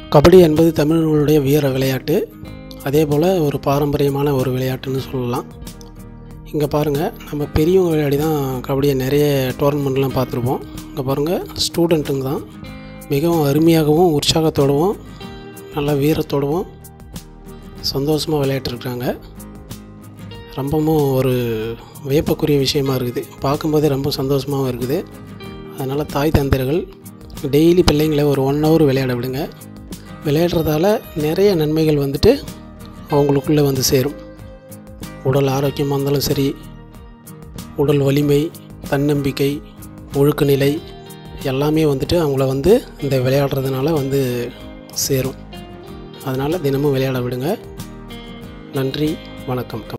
கபடி என்பது தமிழர்களுடைய வீர விளையாட்டு அதே போல் ஒரு பாரம்பரியமான ஒரு விளையாட்டுன்னு சொல்லலாம் இங்கே பாருங்கள் நம்ம பெரியவங்க விளையாடி தான் கபடியை நிறைய டோர்னமெண்ட்லாம் பார்த்துருப்போம் இங்கே பாருங்கள் ஸ்டூடெண்ட்டுங்க தான் மிகவும் அருமையாகவும் உற்சாகத்தோடவும் நல்ல வீரத்தோடவும் சந்தோஷமாக விளையாட்டுருக்குறாங்க ரொம்பவும் ஒரு வியப்பக்குரிய விஷயமா இருக்குது பார்க்கும்போதே ரொம்ப சந்தோஷமாகவும் இருக்குது அதனால் தாய் தந்தையர்கள் டெய்லி பிள்ளைங்களை ஒரு ஒன் ஹவர் விளையாட விடுங்க விளையாடுறதால நிறைய நன்மைகள் வந்துட்டு அவங்களுக்குள்ளே வந்து சேரும் உடல் ஆரோக்கியமாக இருந்தாலும் சரி உடல் வலிமை தன்னம்பிக்கை ஒழுக்க நிலை எல்லாமே வந்துட்டு அவங்கள வந்து இந்த விளையாடுறதுனால வந்து சேரும் அதனால் தினமும் விளையாட விடுங்க நன்றி வணக்கம்